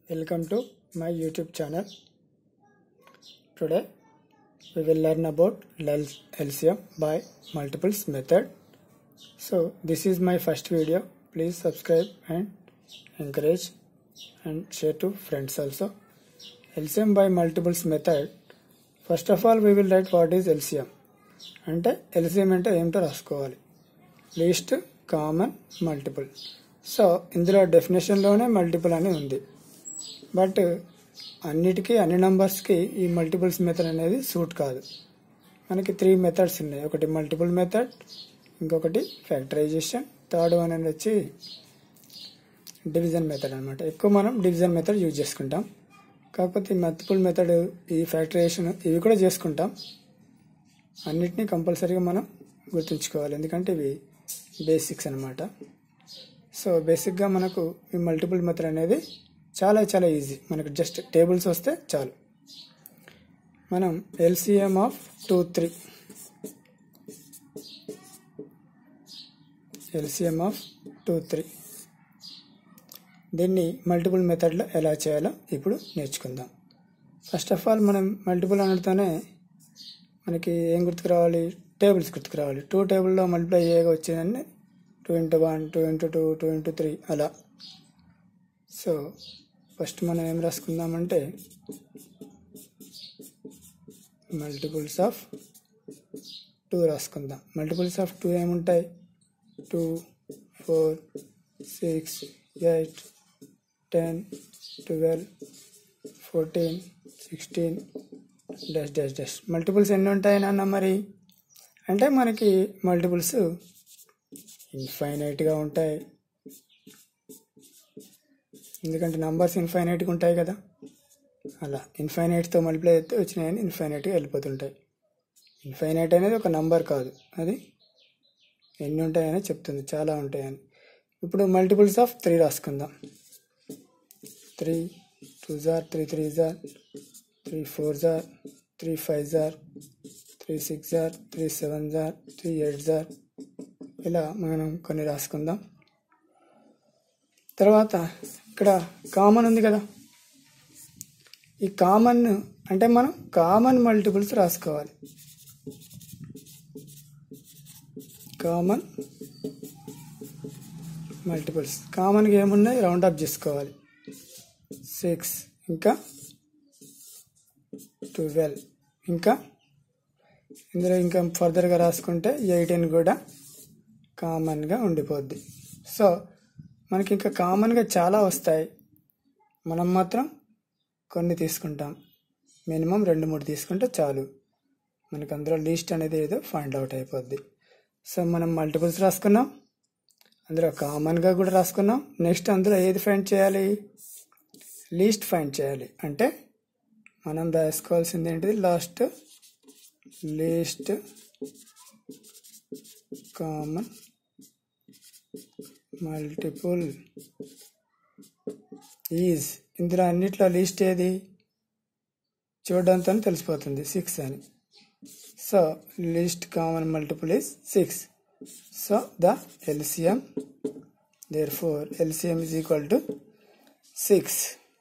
Welcome to my YouTube channel. Today we will learn about L- LCM by multiples method. So this is my first video. Please subscribe and encourage and share to friends also. LCM by multiples method. First of all we will write what is LCM. అంటే LCM అంటే ఏమిటో రాసుకోవాలి least common multiple so ఇందులో డెఫినేషన్లోనే multiple అని ఉంది but అన్నిటికీ అన్ని నంబర్స్కి ఈ మల్టిపుల్స్ మెథడ్ అనేది సూట్ కాదు మనకి త్రీ మెథడ్స్ ఉన్నాయి ఒకటి మల్టిపుల్ మెథడ్ ఇంకొకటి ఫ్యాక్టరైజేషన్ థర్డ్ వన్ అనేది వచ్చి డివిజన్ మెథడ్ అనమాట ఎక్కువ మనం డివిజన్ మెథడ్ యూజ్ చేసుకుంటాం కాకపోతే ఈ మల్టిపుల్ మెథడ్ ఈ ఫ్యాక్టరైజేషన్ ఇవి కూడా చేసుకుంటాం అన్నిటినీ కంపల్సరీగా మనం గుర్తుంచుకోవాలి ఎందుకంటే ఇవి బేసిక్స్ అనమాట సో బేసిక్గా మనకు ఈ మల్టిపుల్ మెథడ్ అనేది చాలా చాలా ఈజీ మనకు జస్ట్ టేబుల్స్ వస్తే చాలు మనం LCM of two three LCM of two three దీన్ని మల్టిపుల్ మెథడ్లో ఎలా చేయాలో ఇప్పుడు నేర్చుకుందాం ఫస్ట్ ఆఫ్ ఆల్ మనం మల్టిపుల్ అనడంతోనే మనకి ఏం గుర్తుకు రావాలి టేబుల్స్ గుర్తుకు రావాలి టూ టేబుల్లో మల్టిప్లై చేయగా వచ్చేదండి two into one two into two two into three అలా సో ఫస్ట్ మనం ఏం రాసుకుందామంటే మల్టిపుల్స్ ఆఫ్ టూ రాసుకుందాం మల్టిపుల్స్ ఆఫ్ టూ ఏముంటాయి two four six eight ten twelve fourteen sixteen dash dash dash multiples ఎన్ని ఉంటాయి నాన్న మరి అంటే మనకి మల్టిపుల్స్ ఇన్ఫైనైట్గా ఉంటాయి ఎందుకంటే నంబర్స్ ఇన్ఫైనైట్గా ఉంటాయి కదా అలా ఇన్ఫైనైట్తో మల్టిప్లై అయితే వచ్చినాయని ఇన్ఫైనైట్గా వెళ్ళిపోతుంటాయి ఇన్ఫైనైట్ అనేది ఒక నంబర్ కాదు అది ఎన్ని ఉంటాయని చెప్తుంది చాలా ఉంటాయని ఇప్పుడు మల్టిపుల్స్ ఆఫ్ త్రీ రాసుకుందాం త్రీ టూ జార్ త్రీ త్రీ జార్ త్రీ ఫోర్ జార్ త్రీ ఫైవ్ జార్ త్రీ సిక్స్ జార్ త్రీ సెవెన్ జార్ త్రీ ఎయిట్ జార్ ఇలా మనం కొన్ని రాసుకుందాం తర్వాత ఇక్కడ కామన్ ఉంది కదా ఈ కామన్ అంటే మనం కామన్ మల్టిపుల్స్ రాసుకోవాలి కామన్ మల్టిపుల్స్ కామన్గా ఏమున్నాయి రౌండ్ అప్ చేసుకోవాలి సిక్స్ ఇంకా ట్వెల్వ్ ఇంకా ఇందులో ఇంకా ఫర్దర్గా రాసుకుంటే ఎయిటీన్ కూడా కామన్గా ఉండిపోద్ది సో మనకి ఇంకా కామన్గా చాలా వస్తాయి మనం మాత్రం కొన్ని తీసుకుంటాం మినిమం రెండు మూడు తీసుకుంటే చాలు మనకి అందులో లీస్ట్ అనేది ఏదో ఫైండ్ అవుట్ అయిపోద్ది సో మనం మల్టిపుల్స్ రాసుకున్నాం అందులో కామన్గా కూడా రాసుకున్నాం నెక్స్ట్ అందులో ఏది ఫైండ్ చేయాలి లీస్ట్ ఫైండ్ చేయాలి అంటే మనం రాసుకోవాల్సింది ఏంటిది last least common multiple is ఇందులో అన్నిట్లో లీస్ట్ ఏది చూడడంతో తెలిసిపోతుంది సిక్స్ అని so least common multiple is six so the LCM therefore LCM is equal to six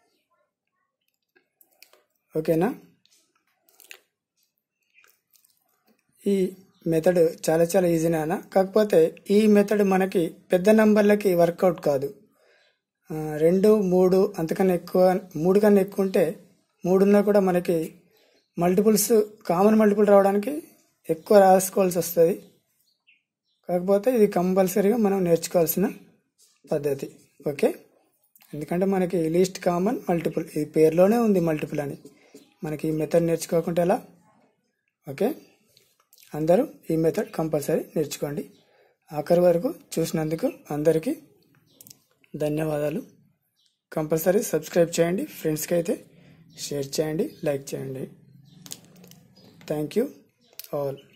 ఓకేనా ఈ మెథడ్ చాలా చాలా ఈజీనా కాకపోతే ఈ మెథడ్ మనకి పెద్ద నంబర్లకి వర్కౌట్ కాదు రెండు మూడు అంతకన్నా ఎక్కువ మూడు కన్నా ఎక్కువ ఉంటే మూడున్నా కూడా మనకి మల్టిపుల్స్ కామన్ మల్టిపుల్ రావడానికి ఎక్కువ రాసుకోవాల్సి వస్తుంది కాకపోతే ఇది కంపల్సరీగా మనం నేర్చుకోవాల్సిన పద్ధతి ఓకే ఎందుకంటే మనకి లీస్ట్ కామన్ మల్టిపుల్ ఈ పేరులోనే ఉంది మల్టిపుల్ అని మనకి ఈ మెథడ్ నేర్చుకోకుండా ఎలా ఓకే అందరూ ఈ మెథడ్ కంపల్సరీ నేర్చుకోండి ఆఖరి వరకు చూసినందుకు అందరికీ ధన్యవాదాలు కంపల్సరీ సబ్స్క్రైబ్ చేయండి ఫ్రెండ్స్కి అయితే షేర్ చేయండి లైక్ చేయండి థ్యాంక్ యూ ఆల్